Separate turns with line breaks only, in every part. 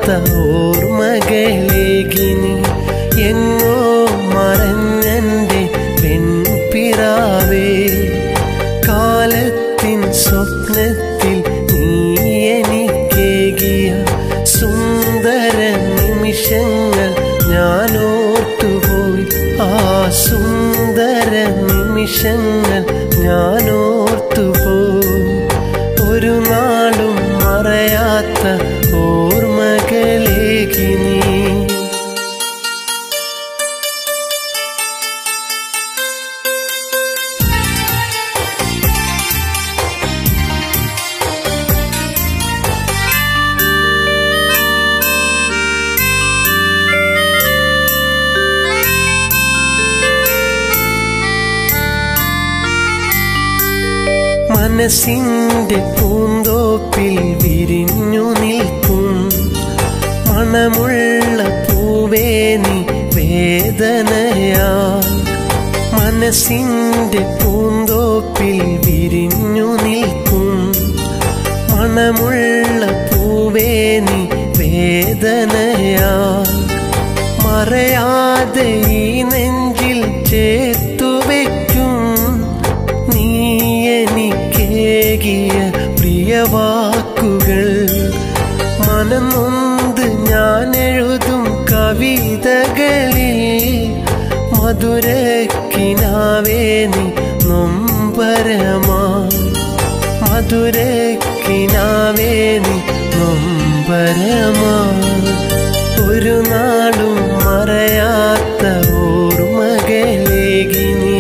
ഓർമ്മകളേകിനി എങ്ങോ മറഞ്ഞെൻ്റെ പെൺപിറാവേ കാലത്തിൻ സ്വപ്നത്തിൽ നീ എനിക്കേകിയ സുന്ദര നിമിഷങ്ങൾ ഞാൻ ഓർത്തുപോയി ആ സുന്ദര നിമിഷങ്ങൾ ഞാൻ ഓർത്തുപോയി ഒരു നാളും മറയാത്ത ഓർമ്മകളേകി നീ മനസ്സിന്റെ പൂന്തോപ്പിൽ വിരിഞ്ഞു നിൽക്കും മണമുള്ള പൂവേ നീ വേദനയാ മനസ്സിന്റെ പൂന്തോപ്പിൽ വിരിഞ്ഞു നിൽക്കും മണമുള്ള പൂവേ നീ വേദനയാ മറയാതെ ഈ നെഞ്ചിൽ ചേർത്തു വയ്ക്കും നീ എനിക്കേകിയ പ്രിയവാക്കുകൾ മനനൊന്ത് ഞാൻ എഴുതും കവിതകളിൽ മധുരക്കിനാവേ നീ നൊമ്പരമാ മധുരക്കിനാവേ നീ നൊമ്പരമാ ഒരു നാളും മറയാത്ത ഓർമ്മകളേകി നീ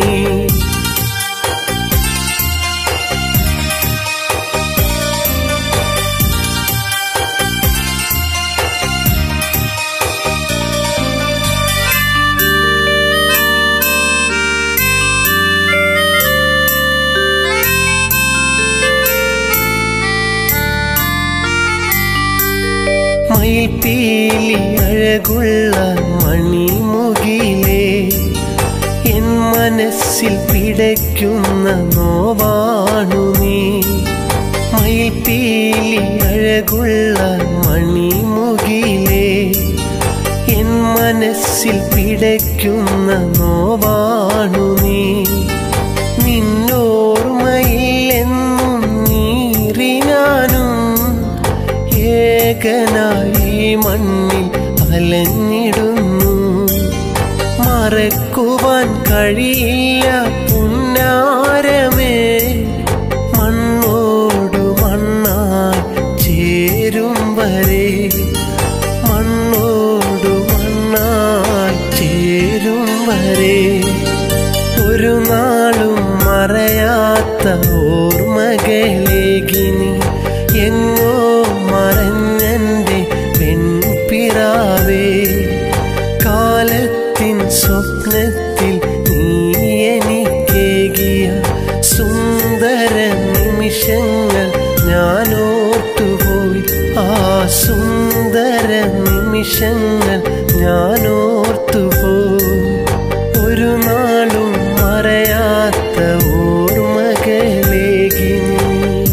മയിൽപ്പീലി അഴകുള്ള മണിമുകിലേ എൻ മനസ്സിൽ പിടയ്ക്കുന്ന നോവാണു നീ മയിൽപ്പീലി അഴകുള്ള മണിമുകിലേ എൻ മനസ്സിൽ പിടയ്ക്കുന്ന നോവാണു നീ നിന്നോർമ്മയിൽ എന്നും നീറിനാനും ഏകനായി മണ്ണിൽ അലഞ്ഞിടുന്നു മറക്കുവാൻ കഴിയില്ല പുന്നാരമേ മണ്ണോടു മണ്ണായി ചേരും വരെ മണ്ണോടു മണ്ണായി ചേരും വരെ ഒരു നാളും മറയാത്ത ഓർമ്മകളേകി നീ എങ്ങോ മറഞ്ഞെൻ്റെ പെൺപിറാവേ കാലത്തിൻ സ്വപ്നത്തിൽ നീ എനിക്കേകിയ സുന്ദര നിമിഷങ്ങൾ ഞാൻ ഓർത്തുപോയി ആ സുന്ദര നിമിഷങ്ങൾ ഞാൻ ഓർത്തുപോയി ഒരു നാളും മറയാത്ത ഓർമ്മകളേകി നീ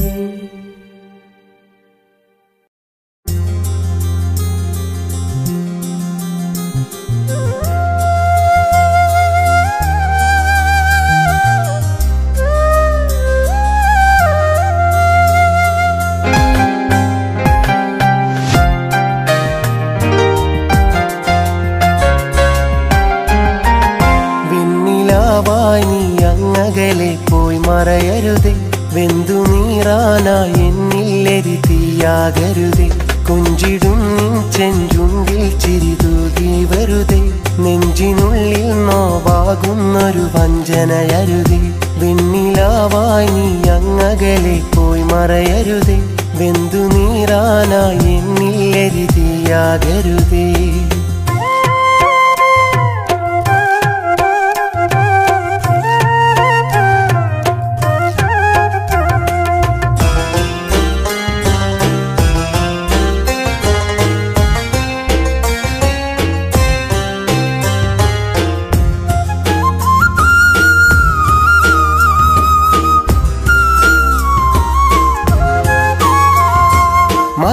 വെണ്ണിലാവായി നീ അങ്ങകലെ പോയി മറയരുതേ വെന്തു നീറാനായി എന്നില്ലെരി തീയാകരുതേ കൊഞ്ചിടും നിൻ ചെഞ്ചുണ്ടിൽ ചിരിതൂകി വരുതേ നെഞ്ചിനുള്ളിൽ നോവാകുന്നൊരു വഞ്ചനയരുതേ വെണ്ണിലാവായി നീ അങ്ങകലെ പോയി മറയരുതേ വെന്തു നീറാനായി എന്നില്ലെരി തീയാകരുതേ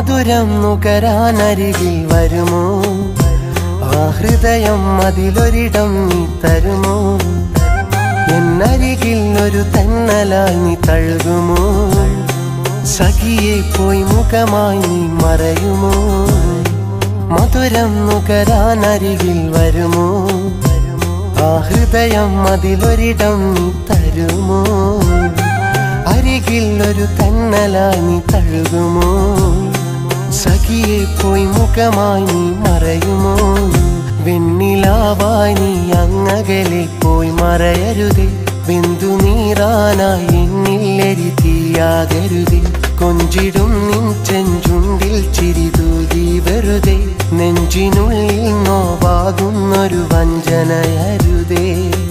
മധുരം നുകരാനരികിൽ വരുമോ ആ ഹൃദയം അതിലൊരിടം നീ തരുമോ എന്നരികിൽ ഒരു തന്നലായി നീ തഴുകുമോ സഖിയെ പോയി മുഖമായി നീ മറയുമോ മധുരം നുകരാനരികിൽ വരുമോ ആ ഹൃദയം അതിലൊരിടം നീ തരുമോ അരികിൽ ഒരു തന്നലായി നീ തഴുകുമോ സഖിയെ പോയി മുഖമായി നീ മറയുമോ വെണ്ണിലാവായി നീ അങ്ങകലെ പോയി മറയരുതേ ബിന്ദു നീറാനായി എന്നില്ലെരി തീയാകരുതേ കൊഞ്ചിടും നിൻ ചെഞ്ചുണ്ടിൽ ചിരിതൂതി വെറുതെ നെഞ്ചിനുള്ളിൽ നോവാകുന്നൊരു വഞ്ചനയരുതേ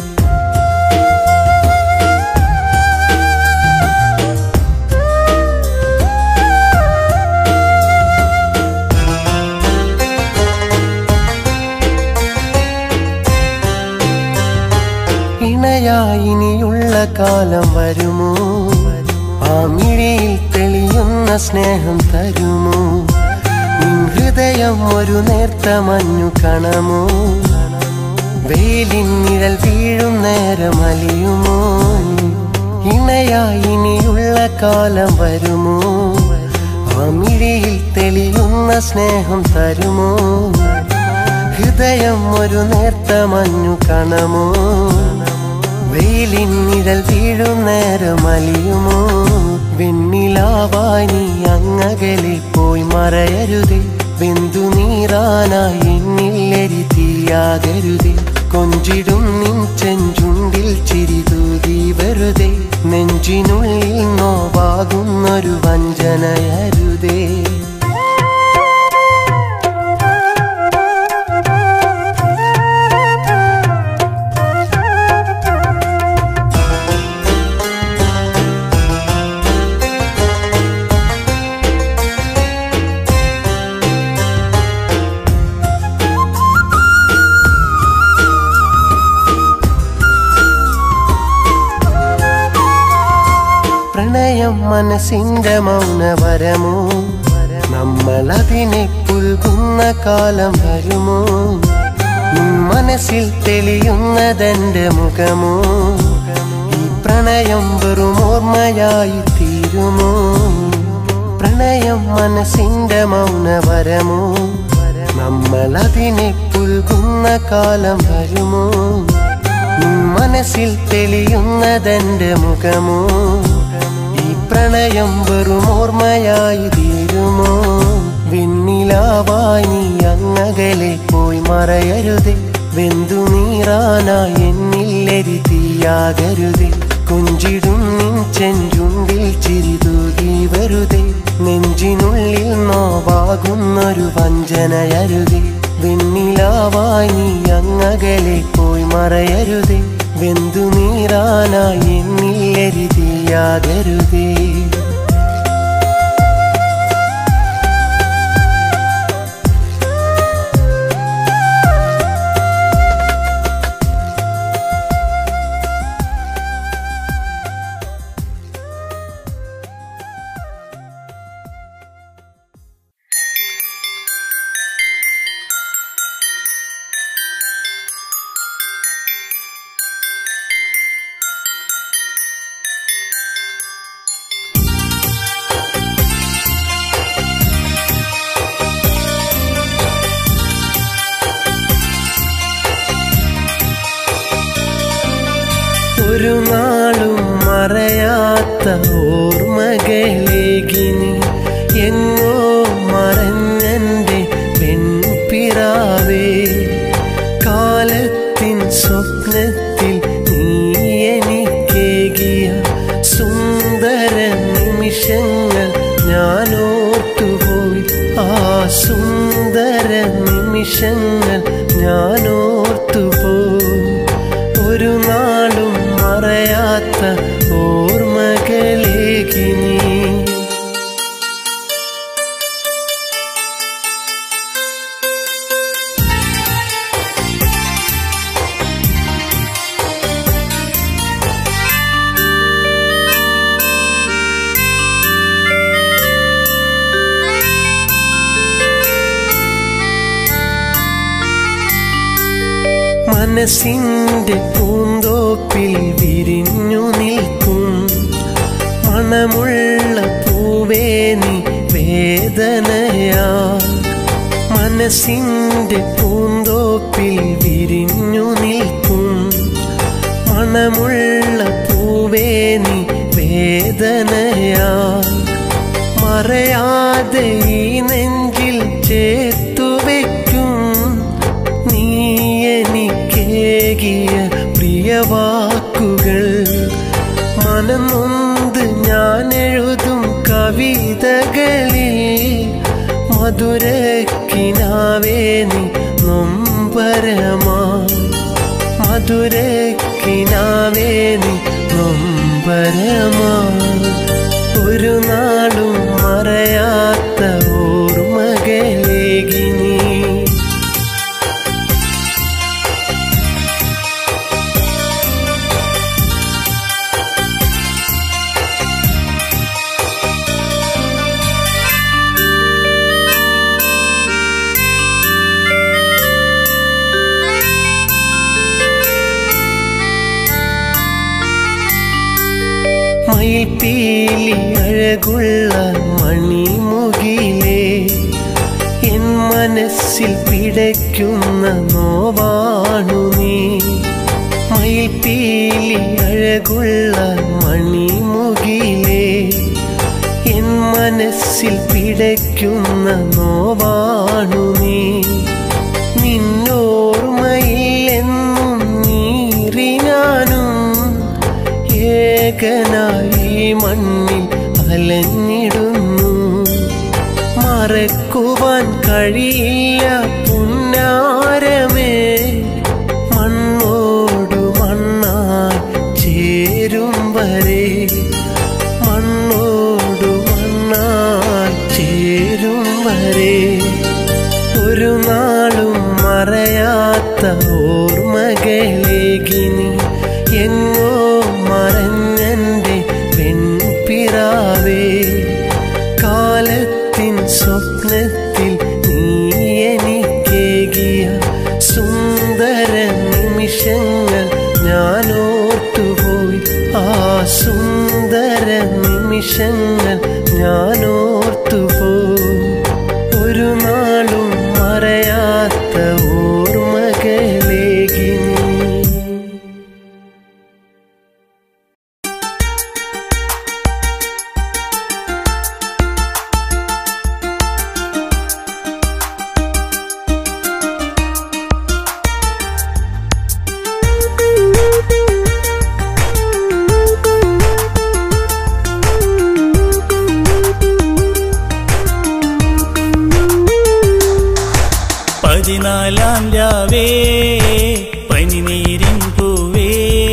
ഇണയായി ഇനിയുള്ള കാലം വരുമോ ആ മിഴിയിൽ തെളിയുന്ന സ്നേഹം തരുമോ നിൻ ഹൃദയം ഒരു നേർത്ത മഞ്ഞു കണമോ വെയിലിൻ നിഴൽ വീഴും നേരം അലിയുമോ ഇണയായി ഇനിയുള്ള കാലം വരുമോ ആ മിഴിയിൽ തെളിയുന്ന സ്നേഹം തരുമോ ഹൃദയം ഒരു നേർത്ത മഞ്ഞു കണമോ വെയിലിൻ നിഴൽ വീഴും നേരം അലിയുമോ വെണ്ണിലാവായി നീ അങ്ങകലെ പോയി മറയരുതേ ബിന്ദു നീറാനായി എന്നില്ലെരി തീയാകരുതേ കൊഞ്ചിടും നിൻ ചെഞ്ചുണ്ടിൽ ചിരിതൂതി വെറുതെ നെഞ്ചിനുള്ളിൽ നോവാകുന്നൊരു വഞ്ചനയരുതേ പ്രണയം മനസ്സിന്റെ മൗനവരമോ നമ്മൾ അതിനെ പുൽകുന്ന കാലം വരുമോ നിൻ മനസ്സിൽ തെളിയുന്നതെന്റെ മുഖമോ ഈ പ്രണയം വെറും ഓർമ്മയായി തീരുമോ പ്രണയം മനസ്സിന്റെ മൗനവരമോ നമ്മൾ അതിനെ പുൽകുന്ന കാലം വരുമോ നിൻ മനസ്സിൽ തെളിയുന്നതെന്റെ മുഖമോ ഈ പ്രണയം വെറും ഓർമ്മയായി തീരുമോ വെണ്ണിലാവായി നീ അങ്ങകലെ പോയി മറയരുതേ വെന്തു നീറാനായി എന്നില്ലെരി തീയാകരുതേ കൊഞ്ചിടും നിൻ ചെഞ്ചുണ്ടിൽ ചിരിതൂകി വെറുതെ നെഞ്ചിനുള്ളിൽ നോവാകുന്നൊരു വഞ്ചനയരുതേ വെണ്ണിലാവായി നീ അങ്ങകലെ പോയി മറയരുതേ വെന്തു നീറാനായി എന്നില്ലെരി തീയാകരുതേ ഒരു നാളും മറയാത്ത ഓർമ്മകളേകിനി എങ്ങോ മറഞ്ഞെന്റെ പെൺപിറാവേ കാലത്തിൻ സ്വപ്നത്തിൽ നീ എനിക്കേകിയ സുന്ദര നിമിഷങ്ങൾ ഞാൻ ഓർത്തുപോയി ആ സുന്ദര നിമിഷങ്ങൾ ഞാൻ ഓർത്തുപോയി ഒരു നാളും മറയാത്ത ഓർമ്മകളേകി നീ മനസ്സിൻ്റെ പൂന്തോപ്പിൽ വിരിഞ്ഞു നിൽക്കും മണമുള്ള പൂവേ നീ വേദനയാ മനസ്സിൻ്റെ പൂന്തോപ്പിൽ വിരിഞ്ഞു നിൽക്കും മണമുള്ള പൂവേ നീ വേദനയാ മറയാതെ ഈ നെഞ്ചിൽ ചേർത്തു വയ്ക്കും നീ എനിക്കേകിയ പ്രിയവാക്കുകൾ മനനൊന്ത് ഞാൻ എഴുതും കവിതകളിൽ മധുരക്കിനാവേ നീ നൊമ്പരമാ മധുരക്കിനാവേ നീ നൊമ്പരമാ ഒരു നാളും മറയാത്ത ഓർമ്മകളേകി നീ മയിൽപ്പീലി അഴകുള്ള മണിമുകിലേ എൻ മനസ്സിൽ പിടയ്ക്കുന്ന നോവാണു നീ മയിൽപ്പീലി അഴകുള്ള മണിമുകിലേ എൻ മനസ്സിൽ പിടയ്ക്കുന്ന നോവാണു നീ നിന്നോർമ്മയിൽ എന്നും നീറിനാനും ഏകനായി മണ്ണിൽ അലഞ്ഞിടുന്നു മറക്കുവാൻ കഴിയില്ല പുന്നാരമേ മണ്ണോടു മണ്ണായി ചേരും വരെ മണ്ണോടു മണ്ണായി ചേരും വരെ ഒരു നാളും മറയാത്ത ഓർമ്മകളേകി നീ എങ്ങോ മറഞ്ഞെൻ്റെ പെൺപിറാവേ കാലത്തിൻ സ്വപ്നത്തിൽ നീ എനിക്കേകിയ സുന്ദര നിമിഷങ്ങൾ ഞാൻ ഓർത്തുപോയി ആ സുന്ദര നിമിഷങ്ങൾ ഞാൻ ഓർത്തുപോയി ഒരു നാളും മറയാത്ത ഓർമ്മകളേകി നീ
പതിനാലാം രാവേ പനിനീരിൻ പൂവേ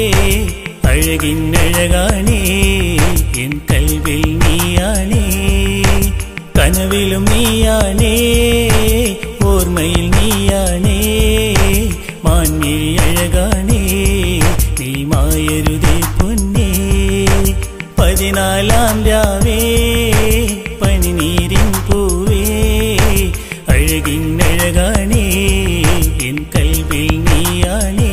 അഴകിനഴകാണേ എൻ കൽവിൽ നീയാണേ കനവിലും നീയാണേ ഓർമ്മയിൽ നീയാണേ മാൻമിഴി അഴകാണേ നീ മായരുതേ പൊന്നേ പതിനാലാം രാവേ പനിനീരിൻ പൂവേ അഴകിനഴകാണേ എൻ കൽവിൽ നീയാണേ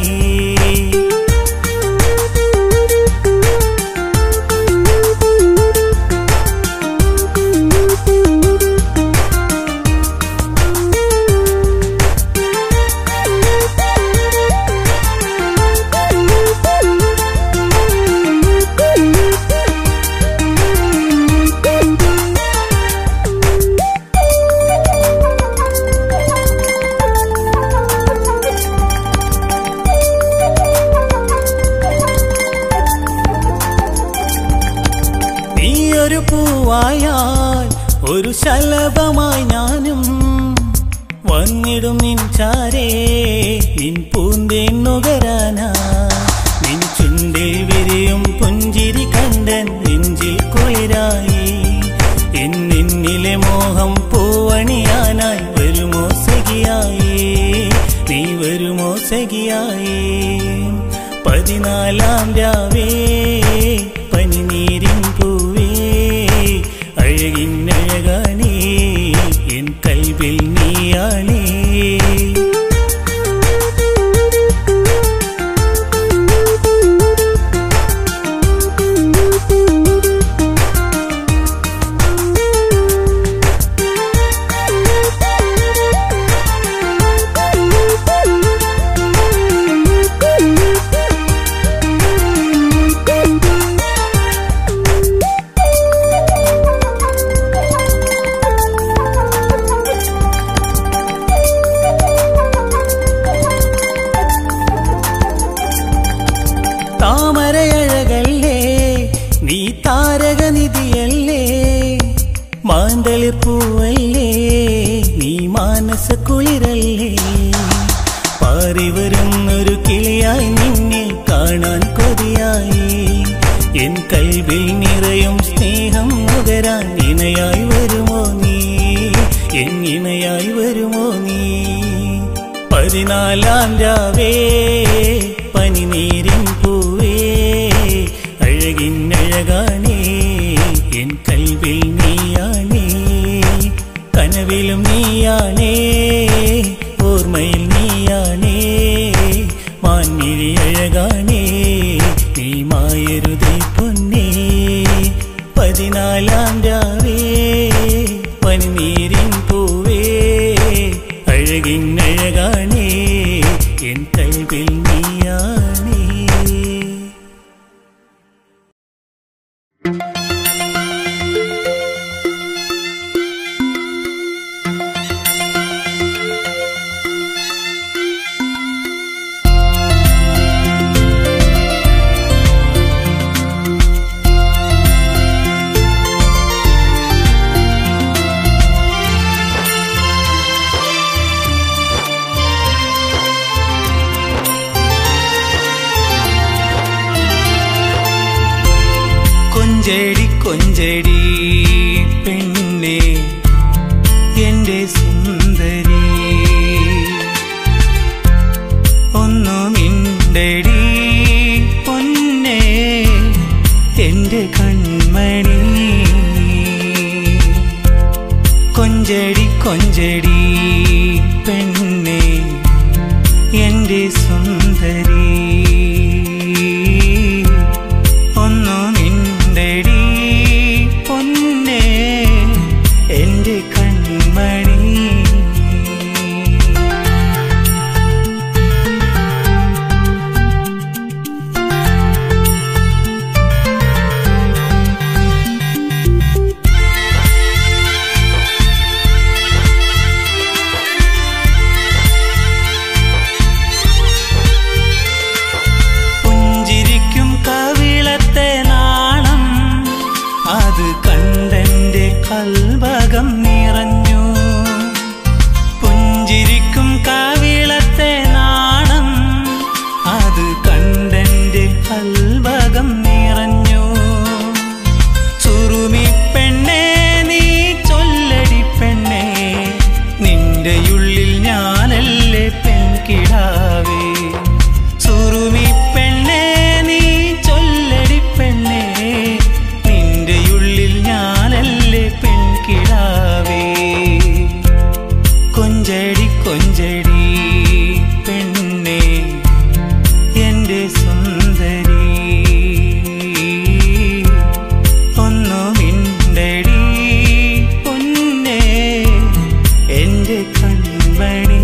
നീയൊരു പൂവായാൽ ഒരു ശലഭമായി ഞാനും വന്നിടും നിൻ ചാരേ നിൻ പൂന്തേൻ നുകരാനാ നിൻ ചുണ്ടിൽ വിരിയും പുഞ്ചിരി കണ്ടൻ നെഞ്ചിൽ കുളിരായി എന്നിന്നിലെ മോഹം പൂവണിയാനായി വരുമോ സഖിയായി നീ വരുമോ സഖിയായി പതിനാലാം രാവേ പനിനീരിൻ പൂവേ അഴകിനഴകാണേ എൻ കൽവിൽ നീയാണേ പൂവല്ലേ നീ മാനസ കുളിരല്ലേ പാറി വരുന്നൊരു കിളിയായി നിന്നെ കാണാൻ കൊതിയായി എൻ കൽവിൽ നിറയും സ്നേഹം നുകരാൻ ഇണയായി വരുമോ നീ എൻ ഇണയായി വരുമോ നീ പതിനാലാം രാവേ പനിനീരിൻ പൂവേ അഴകിനഴകാണേ എൻ കൽവിൽ നീയാണേ കനവിലും നീയാണേ ഓർമ്മയിൽ നീയാണേ മാൻമിഴി അഴകാണേ നീ മായരുതേ പൊന്നേ പതിനാലാം രാവേ പനിനീരിൻ പൂവേ അഴകിനഴകാണേ എൻ കൽവിൽ നീയാണേ കൊഞ്ചേടി കൊഞ്ചേടി പെണ്ണെ എന്റെ സുന്ദരി ഒന്നു മിണ്ടടി പൊന്നെ എന്റെ കൺമണി കൊഞ്ചടി കൊഞ്ചടി പെണ്ണെ എന്റെ സുന്ദരി ഒന്നു നിണ്ടടി പൊന്നെ എന്റെ കൺമണി പുഞ്ചിരിക്കും കവിളത്തെ നാണം അത് കണ്ടെന്റെ കൽഭകം നിറഞ്ഞു പുഞ്ചിരിക്കും കവിളത്തെ നാണം അത് കണ്ടെന്റെ കൽഭകം നിറഞ്ഞു സുറുമി പെണ്ണേ നീ ചൊല്ലടി പെണ്ണേ നിന്റെയുള്ളിൽ ഞാനല്ലേ പെൺകിടാവേ സുറുമി പെണ്ണേ നീ ചൊല്ലടി പെണ്ണേ നിന്റെയുള്ളിൽ ഞാനല്ലേ പെൺകിടാവേ കൊഞ്ചടി കൊഞ്ചടി പെണ്ണേ എന്റെ സുന്ദരി ഒന്നു മിണ്ടടി പൊന്നേ എന്റെ കൺമണി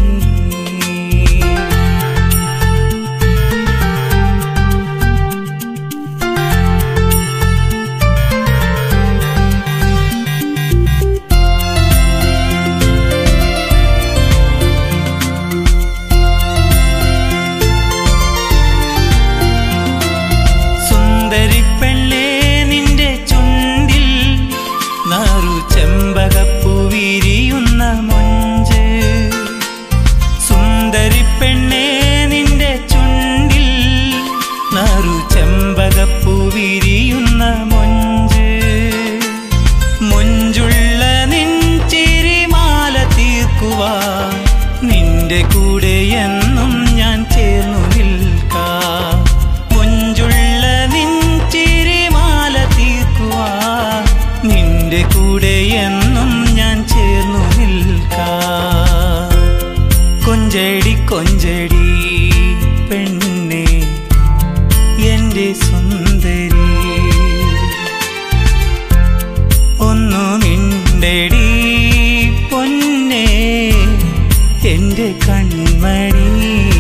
സുന്ദരി പെണ്ണേ നിന്റെ ചുണ്ടിൽ നാറു ചെമ്പകപ്പൂ വിരിയുന്ന മൊഞ്ച് സുന്ദരി പെണ്ണേ നിന്റെ ചുണ്ടിൽ നാറു ചെമ്പകപ്പൂ വിരിയുന്ന മൊഞ്ച് മൊഞ്ചുള്ള നിൻചിരിമാല തീർക്കുവാൻ നിന്റെ കൂടെ എന്നും ഞാൻ ചേർന്നു നിൽക്കാം മൊഞ്ചുള്ള നിൻചിരിമാല തീർക്കുവാൻ നിന്റെ കൂടെ എന്നും ഞാൻ ചേർന്നു നിൽക്കാം കൊഞ്ചടി കൊഞ്ചടി പെണ്ണെ എന്റെ സുന്ദരി ഒന്നു മിണ്ടടി പൊന്നെ എന്റെ കൺമണി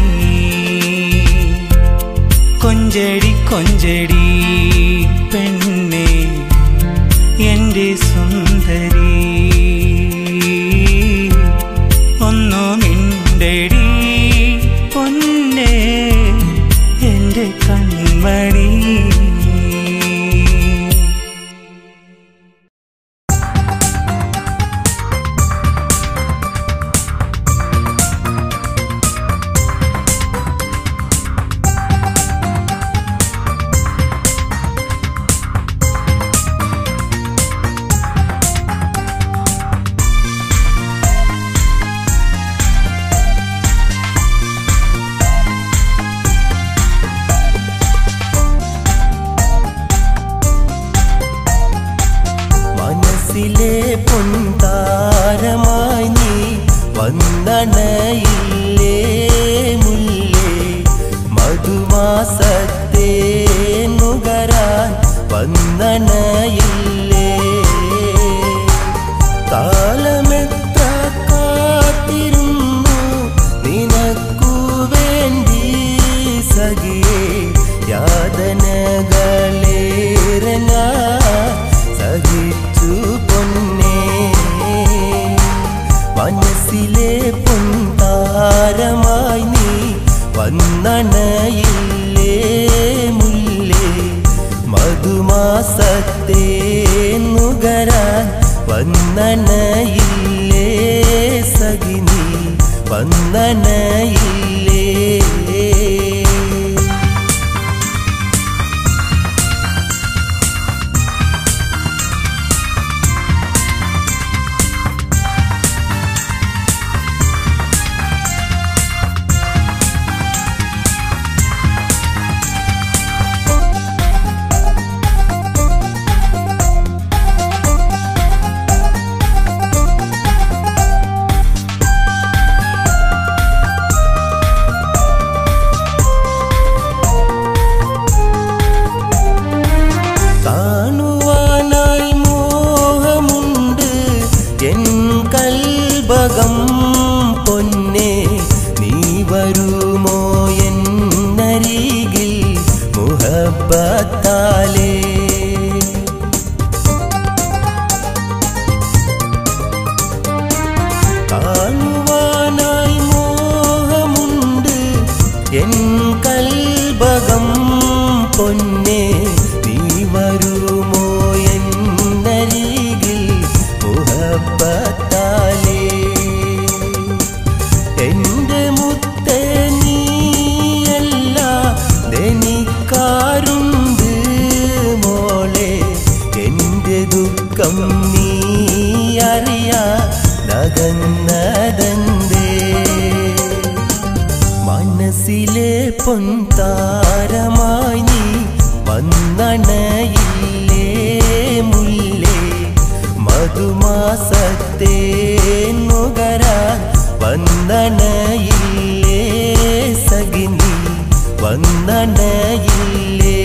കൊഞ്ചടി കൊഞ്ചടി പെണ്ണെ എന്റെ സുന്ദരി ഒന്നു മിണ്ടടി പൊന്നെ എന്റെ കൺമണി
മധുമാസത്തെ നുകരാൻ വന്നണയില്ലേ കാലമെത്ര കാത്തിരുന്നു നിനക്കു വേണ്ടി സഖിയേ യാതനകളേറെ ഞാൻ സഹിച്ചു പൊന്നേ മനസ്സിലെ പൊന്താരമായി നീ വന്നണയില്ലേ മുല്ലേ മധുമാസത്തെ നുകരാൻ വന്നണയില്ലേ സഖിനി വന്നണയില്ലേ കാണുവാനായി മോഹമുണ്ട് എൻ കൽബകം പൊന്നെ നീ വരുമോ എന്നരികിൽ മുഹബത്താലേ കാണുവാനായി മോഹമുണ്ട് എൻ കൽബകം പൊന്നെ നീ വരുമോ എന്നരികിൽ മുഹബത്താലേ എന്റെ മുത്തേ നീയല്ല ധനിക്കാറുണ്ട് മോളെ എന്റെ ദുഃഖം നീ അറിയാ നകന്നതന്തേ മനസ്സിലെ പൊൻതാരമായി നീ വന്നണയില്ലേ മുല്ലേ മധുമാസത്തെ നുകരാൻ വന്നണയില്ലേ സഖിനി വന്നണയില്ലേ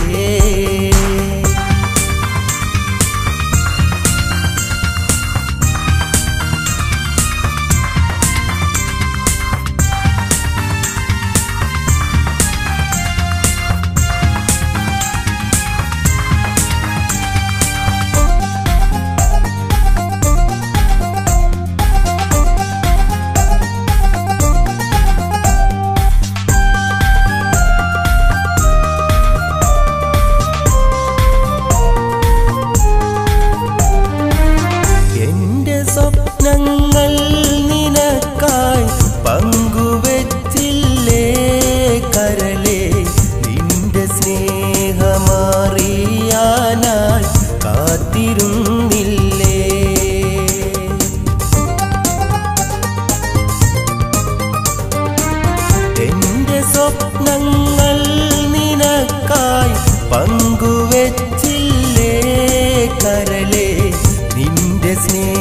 എന്റെ സ്വപ്നങ്ങൾ നിനക്കായി പങ്കുവച്ചില്ലേ കരളെ നിന്റെ സ്നേഹമാറിയാനായി കാത്തിരുന്നില്ലേ എന്റെ സ്വപ്നങ്ങൾ നിനക്കായി പങ്കുവച്ചില്ലേ കരളെ നിന്റെ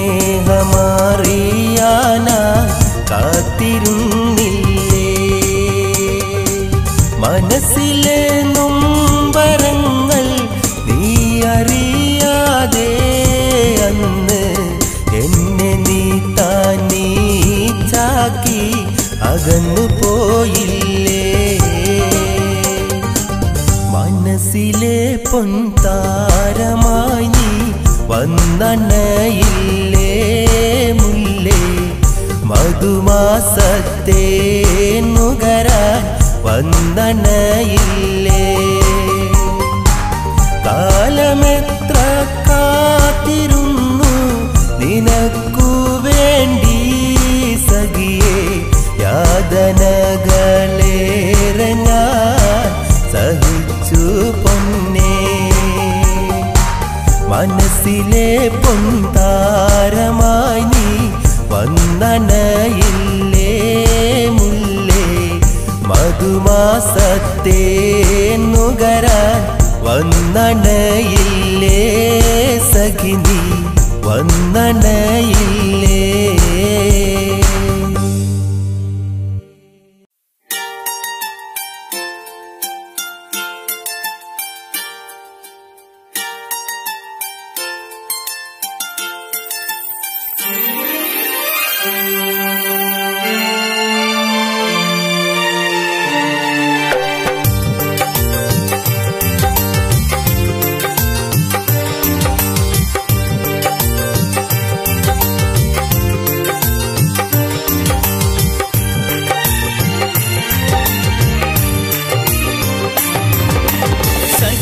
സ്നേഹമാറിയാനായി കാത്തിരുന്നില്ലേ മനസ്സിലെ നൊമ്പരങ്ങൾ നീ അറിയാതെ അന്ന് എന്നെ നീ താനീ ചാക്കി അകന്നു പോയില്ലേ മനസ്സിലെ പൊൻതാരമായി നീ വന്നണയില്ലേ മുല്ലേ മധുമാസത്തെ നുകരാൻ വന്നണയില്ലേ കാലമെത്ര കാത്തിരുന്നു നിനക്കു വേണ്ടി സഖിയേ യാതനകളേറെ ഞാൻ സഹിച്ചു പൊന്നേ മനസ്സിലെ പൊന്താരമായി നീ വന്നണയില്ലേ മുല്ലേ മധുമാസത്തെ നുകരാൻ വന്നണയില്ലേ സഖിനി വന്നണയില്ലേ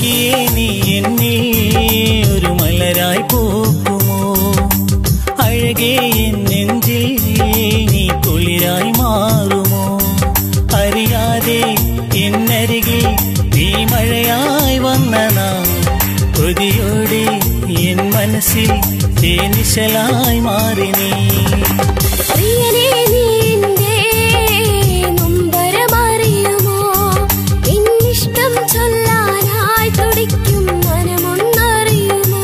സഖിയെ നീ എന്നെ ഒരു മലരായി പോക്കുമോ അഴകേ എൻ നെഞ്ചിൽ നീ കുളിരായി മാറുമോ അറിയാതെ എന്നരികിൽ നീ മഴയായി വന്ന നാം കൊതിയോടെ എൻ മനസ്സിൽ തേനിശലായി മാറി നീ
പ്രിയനേ നീ എന്റെ നൊമ്പരമറിയുമോ എന്നിഷ്ടം ചൊല്ലാനായി തുടിക്കും മനമൊന്നറിയുമോ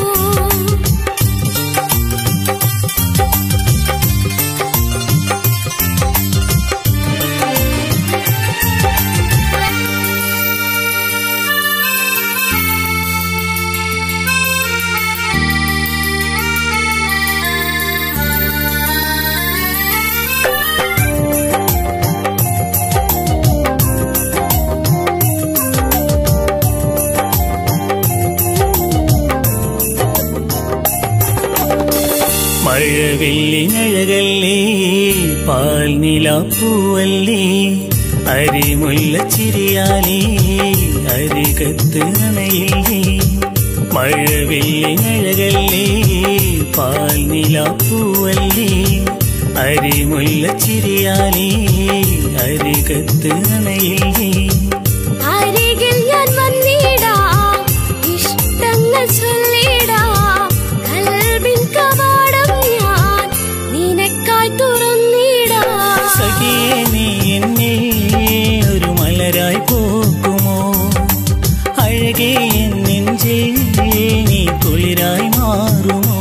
മഴവില്ലിനഴകല്ലേ പാൽ നിലാപ്പൂവല്ലേ അരിമുല്ല ചിരിയാലേ അരികത്ത് അണയില്ലേ മഴവില്ലിനഴകല്ലേ പാൽ നിലാപ്പൂവല്ലേ അരിമുല്ല ചിരിയാലേ അരികത്ത് അണയില്ലേ
അരികിൽ ഞാൻ വന്നിടാം ഇഷ്ടങ്ങൾ ചൊല്ലിടാം കൽബിൻ കവാടം ഞാൻ നിനക്കായി തുറന്നിടാം
സഖിയെ നീ എന്നെ ഒരു മലരായി പോക്കുമോ അഴകേ എൻ നെഞ്ചിൽ നീ കുളിരായി മാറുമോ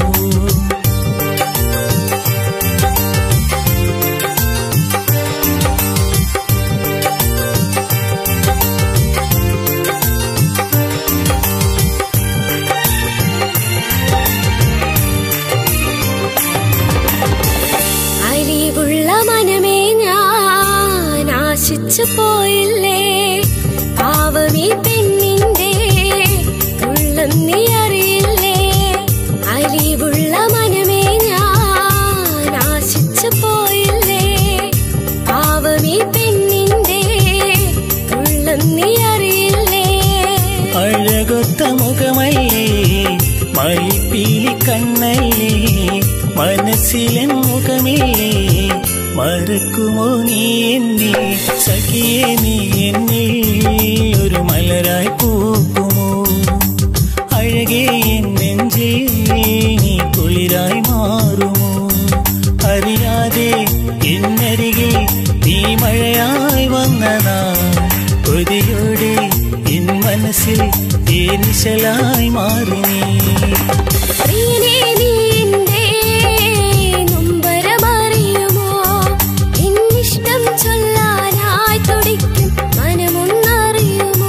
അരിവുള്ള മനമേ ഞാൻ ആശിച്ചു പോയില്ലേ പാവമീ പെണ്ണിന്റെ ഉള്ളം നീ അറിയില്ലേ അരിവുള്ള മനമേ ഞാൻ ആശിച്ചു പോയില്ലേ പാവമീ പെണ്ണിന്റെ ഉള്ളം നീ അറിയില്ലേ
അഴകൊത്ത മുഖമല്ലേ മയിൽപ്പീലി കണ്ണല്ലേ മനസ്സിലെ മുഖമില്ലേ മറക്കുമോ നീ എന്നെ സഖിയെ നീ എന്നെ ഒരു മലരായി പൂക്കുമോ അഴകേ എൻ നെഞ്ചിൽ നീ കുളിരായി മാറുമോ അറിയാതെ എന്നരികിൽ നീ മഴയായി വന്നതാ കൊതിയോടെ എൻ മനസ്സിൽ തേനിശലായി മാറി നീ
പ്രിയനേ നീ എന്റെ നൊമ്പരമറിയുമോ എന്നിഷ്ടം ചൊല്ലാനായി തുടിക്കും മനമൊന്നറിയുമോ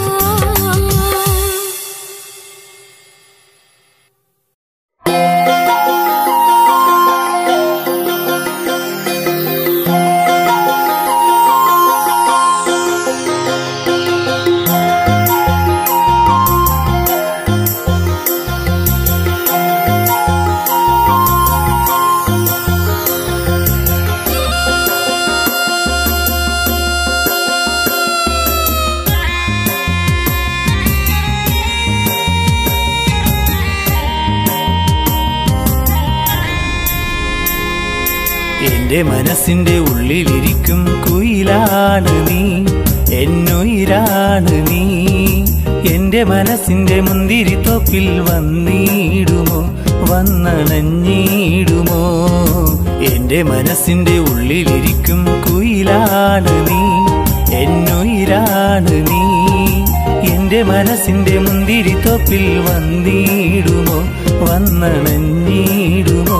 എന്റെ മനസ്സിന്റെ ഉള്ളിലിരിക്കും കുയിലാണ് നീ എന്നുയിരാണ് നീ എന്റെ മനസ്സിന്റെ മുന്തിരിത്തോപ്പിൽ വന്നിടുമോ വന്നണഞ്ഞിടുമോ എന്റെ മനസ്സിന്റെ ഉള്ളിലിരിക്കും കുയിലാണ് നീ എന്നുയിരാണ് നീ എന്റെ മനസ്സിന്റെ മുന്തിരിത്തോപ്പിൽ വന്നിടുമോ വന്നണഞ്ഞിടുമോ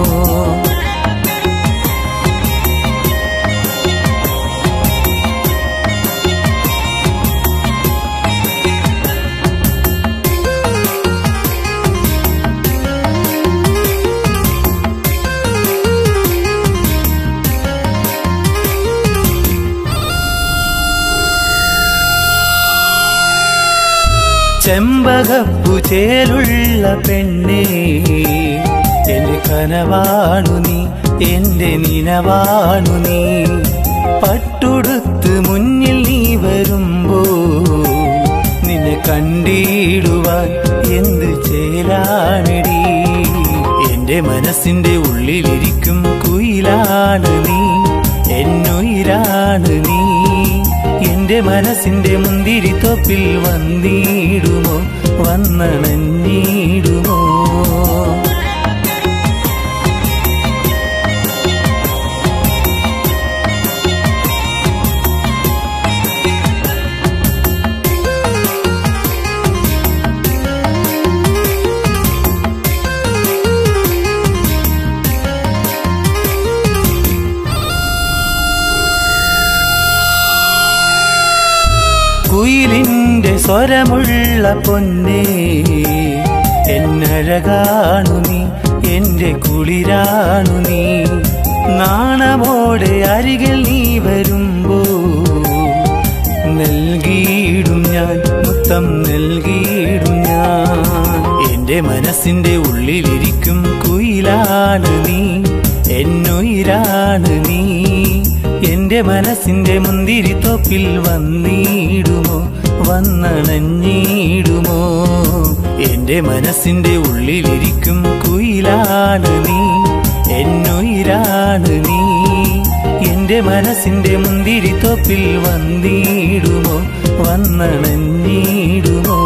ചെമ്പകപ്പു ചേലുള്ള പെണ്ണേ എന്റെ കനവാണു നീ എന്റെ നിനവാണു നീ പട്ടുടുത്ത് മുന്നിൽ നീ വരുമ്പോ നിന്നെ കണ്ടിടുവാൻ എന്ത് ചേലാനടി എന്റെ മനസ്സിന്റെ ഉള്ളിലിരിക്കും കുയിലാണ് നീ എന്നുയിരാണ് നീ എന്റെ മനസ്സിന്റെ മുന്തിരിത്തോപ്പിൽ വന്നിടുമോ വന്നണഞ്ഞിടുമോ കുയിലിന്റെ സ്വരമുള്ള പൊന്നേ എന്നഴകാണു നീ എന്റെ കുളിരാണു നീ നാണമോടെ അരികിൽ നീ വരുമ്പോ നൽകിയിടും ഞാൻ മുത്തം നൽകിയിടും ഞാൻ എന്റെ മനസ്സിന്റെ ഉള്ളിലിരിക്കും കുയിലാണ് നീ എന്നുയിരാണ് നീ എന്റെ മനസ്സിന്റെ മുന്തിരിത്തോപ്പിൽ വന്നിടുമോ വന്നണഞ്ഞിടുമോ എന്റെ മനസ്സിന്റെ ഉള്ളിലിരിക്കും കുയിലാണ് നീ എന്നുയിരാണ് നീ എന്റെ മനസ്സിന്റെ മുന്തിരിത്തോപ്പിൽ വന്നിടുമോ വന്നണഞ്ഞിടുമോ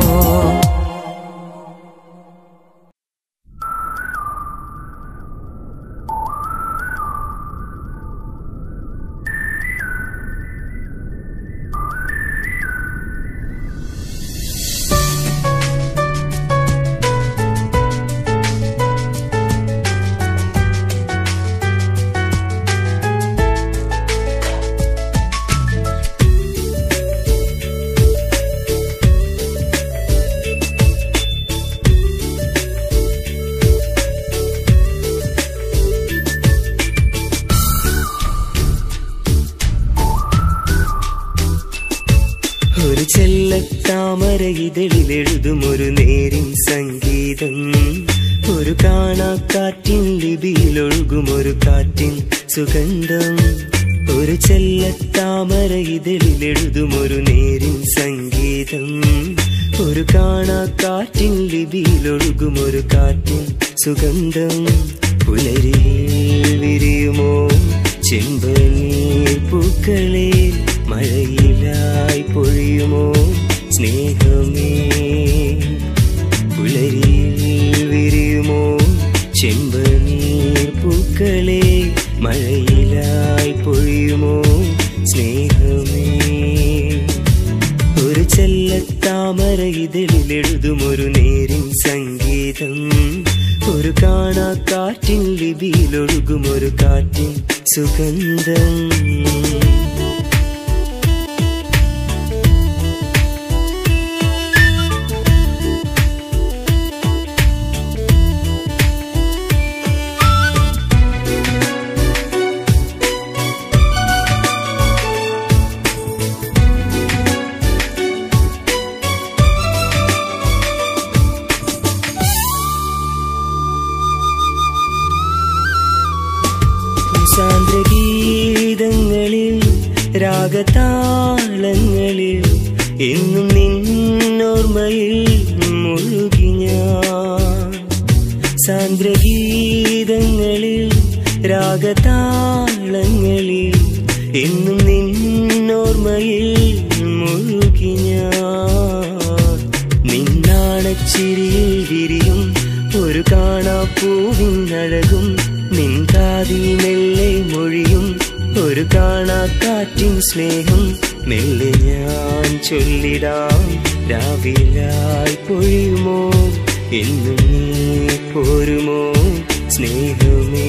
ഒരു ചെല്ലത്താമര ഇതളിലെഴുതും ഒരു നേരിൻ സംഗീതം ഒരു കാണാക്കാറ്റിൻ ലിപിയിലൊഴുകും ഒരു കാറ്റിൻ സുഗന്ധം ഒരു ചെല്ലത്താമര ഇതളിലെഴുതും ഒരു നേരിൻ സംഗീതം ഒരു കാണാക്കാറ്റിൻ ലിപിയിലൊഴുകും ഒരു കാറ്റിൻ സുഗന്ധം പുലരിയിൽ വിരിയുമോ ചെമ്പനീർ പൂക്കളെ മഴയിലായി പൊഴിയുമോ സ്നേഹമേ പുലരിയിൽ വിരിയുമോ ചെമ്പനീർ പൂക്കളെ മഴയിലായി പൊഴിയുമോ സ്നേഹമേ ഒരു ചെല്ലത്താമര ഇതളിലെഴുതും ഒരു നേരിൻ സംഗീതം ഒരു കാണാക്കാറ്റിൻ ലിപിയിലൊഴുകും ഒരു കാറ്റിൻ സുഗന്ധം സാന്ദ്രഗീതങ്ങളിൽ രാഗതാളങ്ങളിൽ എന്നും നിന്നോർമ്മയിൽ മുഴുകി ഞാൻ സാന്ദ്രഗീതങ്ങളിൽ രാഗതാളങ്ങളിൽ എന്നും നിന്നോർമ്മയിൽ മുഴുകി ഞാൻ നിന്നാണച്ചിരിയിൽ വിരിയും ഒരു കാണാപ്പൂവിൻ അഴകും നിൻകാതിൽ മെല്ലെ മൊഴിയും ഒരു കാണാക്കാറ്റിൻ സ്നേഹം മെല്ലെ ഞാൻ ചൊല്ലിടാം രാവിലായി പൊഴിയുമോ എന്നും നീ പോരുമോ സ്നേഹമേ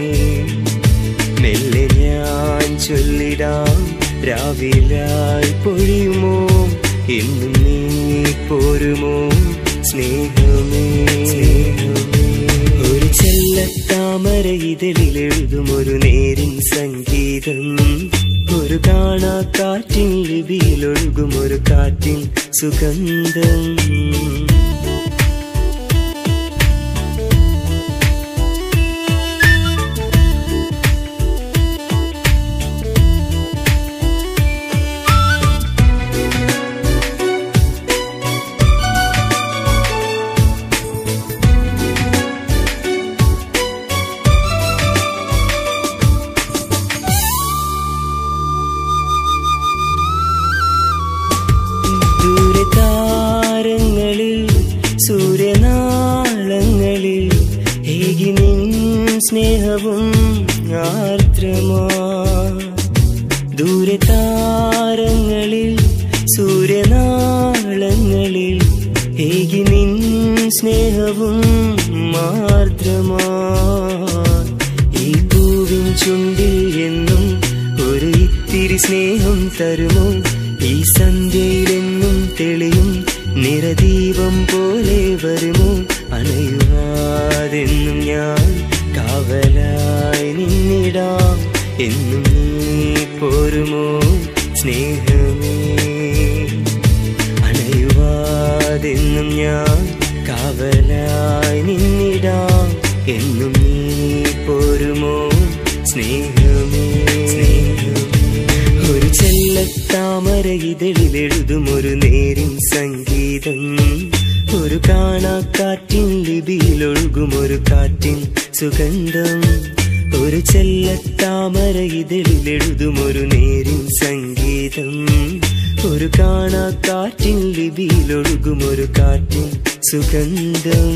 മെല്ലെ ഞാൻ ചൊല്ലിടാം രാവിലായി പൊഴിയുമോ എന്നും നീ പോരുമോ സ്നേഹമേ സ്നേഹമേ ഒരു ചെല്ലത്താമര ഇതളിലെഴുതും ഒരു നേരിൻ സംഗീതം ഒരു കാണാക്കാറ്റിൻ ലിപിയിലൊഴുകും ഒരു കാറ്റിൻ സുഗന്ധം സ്നേഹവും ആർദ്രമാ ദൂരെ താരങ്ങളിൽ സൂര്യനാളങ്ങളിൽ ഏകി നിൻ സ്നേഹവും ആർദ്രമാ ഈ പൂവിൻ ചുണ്ടിൽ എന്നും ഒരു ഇത്തിരി സ്നേഹം തരുമോ ഈ സന്ധ്യയിലെന്നും തെളിയും നിറദീപം പോലെ വരുമോ അണയുവാതെന്നും ഞാൻ കാവലായി നിന്നിടാം എന്നും നീ പോരുമോ സ്നേഹമേ അണയുവാതെന്നും ഞാൻ കാവലായി നിന്നിടാം എന്നും നീ പോരുമോ സ്നേഹമേ ഒരു ചെല്ലത്താമര ഇതളിലെഴുതും ഒരു നേരിൻ സംഗീതം ഒരു കാണാക്കാറ്റിൻ ലിപിയിലൊഴുകും ഒരു കാറ്റിൻ സുഗന്ധം ഒരു ചെല്ലത്താമര ഇതളിലെഴുതും ഒരു നേരിൻ സംഗീതം ഒരു കാണാക്കാറ്റിൻ ലിപിയിലൊഴുകും ഒരു കാറ്റിൻ സുഗന്ധം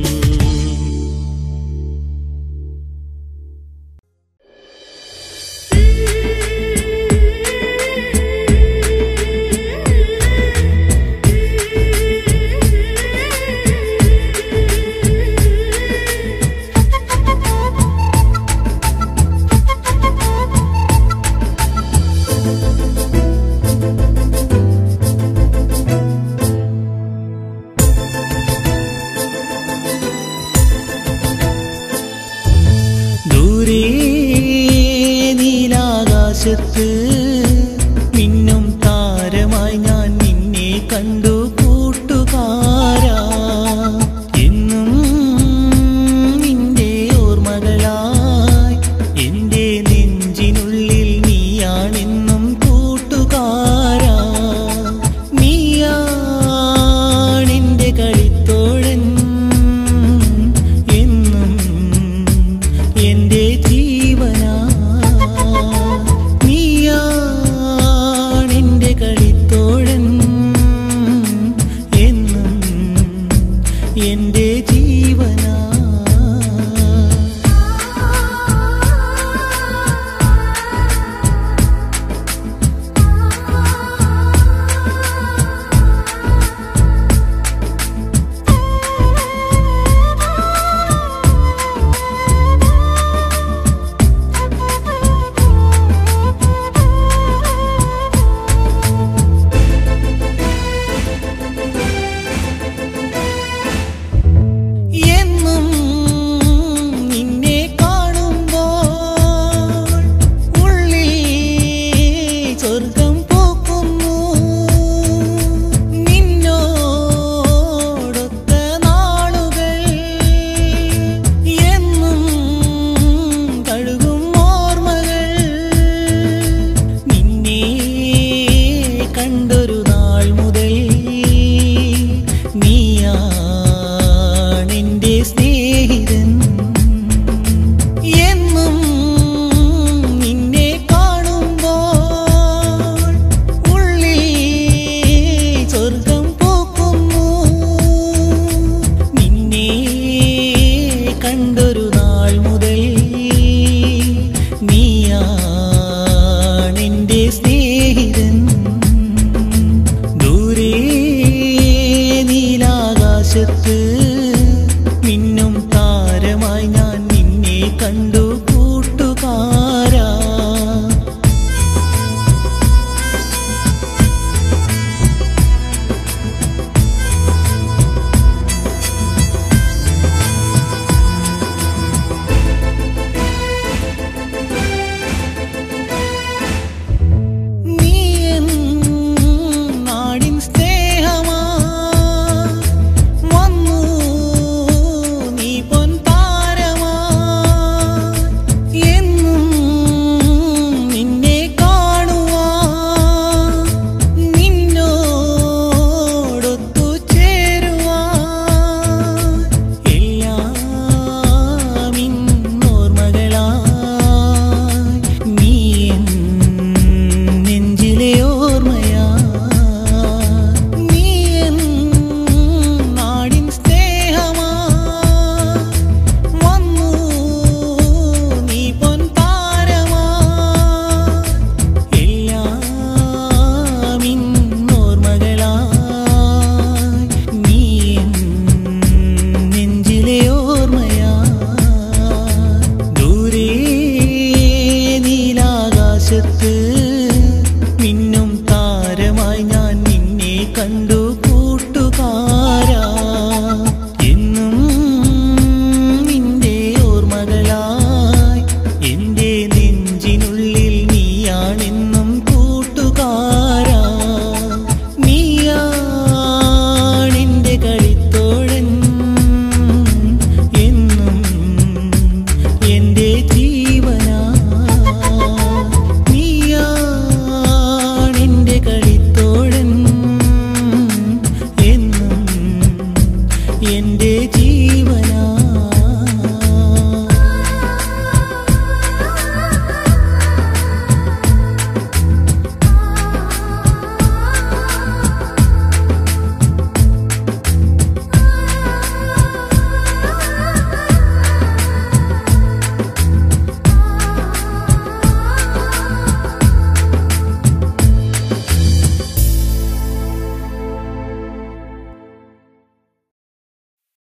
ദൂരെ നീലാകാശത്ത് മിന്നും താരമായി ഞാൻ നിന്നെ കണ്ടു കൂട്ടുകാരാ എന്നും നിന്റെ ഓർമ്മകളായി എന്റെ നെഞ്ചിനുള്ളിൽ നീയാണെന്നും കൂട്ടുകാരാ നീയാണെന്റെ കളിത്തോഴൻ എന്നും എന്റെ ജീവനാ നീയാണെന്റെ കളിത്തോഴൻ കണ്ട